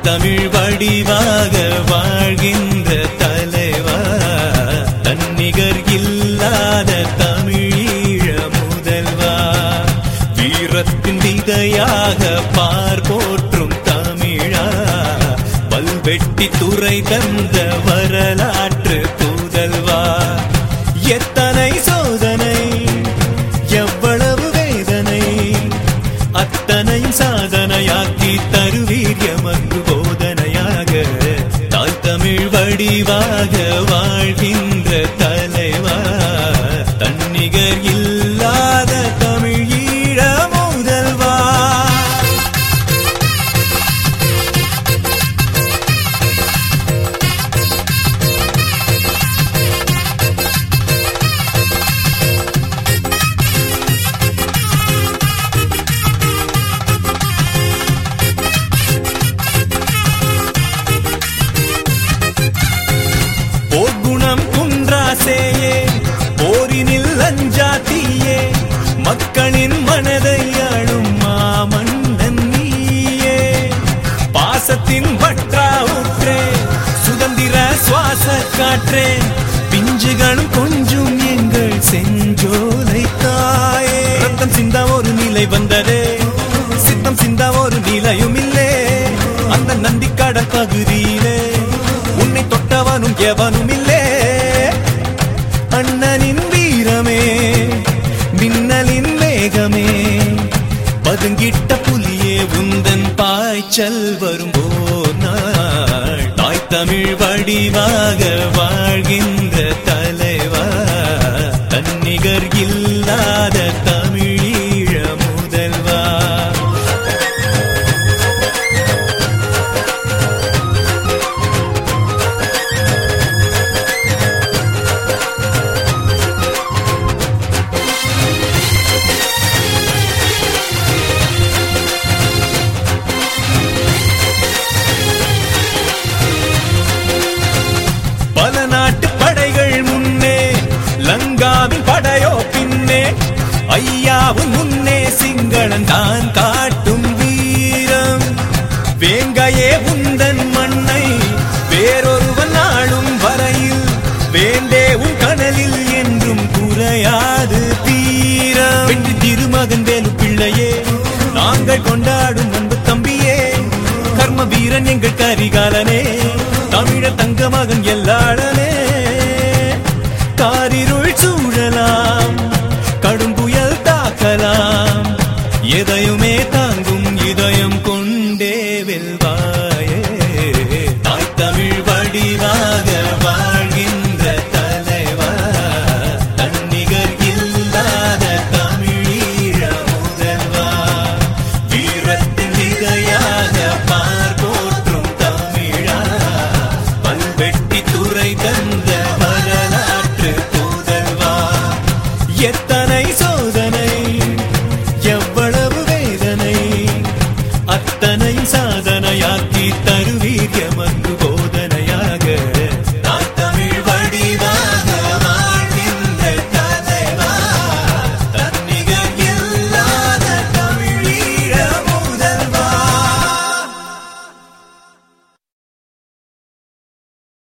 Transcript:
தமிழ் வடிவாக வாழ்கின்ற தலைவா தன்னிகர் இல்லாத தமிழீழ முதல்வா வீரத்தின் விதையாக பார் போற்றும் தமிழா பல்வெட்டி துறை தந்த வரலாற்று புதல்வா எத்தனை சோதனை எவ்வளவு வேதனை அத்தனையும் சாதனையாக்கி தருவீர் எமக்கு போதனையாக தாய் தமிழ் வடிவாக வாழ்கின்ற தலைவா தன்னிகர் இல்லாத தமிழ் ஈழ முதல்வா போர்க்குணம் குன்றாசேயே போரினில் அஞ்சாத்தியே மக்களின் மனதை ஆளும் மாமன்னன் நீயே பாசத்தின் வற்றா ஊற்றே சுதந்திர சுவாச காற்றே பிஞ்சுகளும் கொஞ்சம் எங்கள் செஞ்சோலை தாயே ரத்தம் சிந்தா ஒரு நிலை வந்ததே சித்தம் சிந்தா ஒரு நிலையும் இல்லே அந்த நந்திக்கடல் பகுதியிலே உன்னை தொட்டவனும் எவனும் இல்லே அண்ணனின் வீரமே மின்னலின் வேகமே பதுங்கிட்ட புலியே உந்தன் பாய்ச்சல் வரும் ஓர் நாள் தாய் தமிழ் வடிவாக வாழ்கின்ற தலைவா தன்னிகர் இல்லாத தமிழீழ முதல்வா பல நாட்டு படைகள் முன்னே லங்காவின் படையோ பின்னே ஐயாவும் முன்னே சிங்களன் தான் காட்டும் வீரம் வேங்கையே உந்தன் மண்ணை வேறொருவன் ஆளும் வரையில் வேண்டே உன் கனலில் என்றும் குறையாது தீரம் வெற்றி திருமகன் வேலு பிள்ளையே நாங்கள் கொண்டாடும் அன்பு தம்பியே கர்ம வீரன் எங்கள் கரிகாலனே தமிழர் தங்க மகன் எல்லாளனே காரிருள் சூழலாம் கடும் புயல் தாக்கலாம் எதையுமே தாங்கும் இதயம் கொண்டே வெல்வார்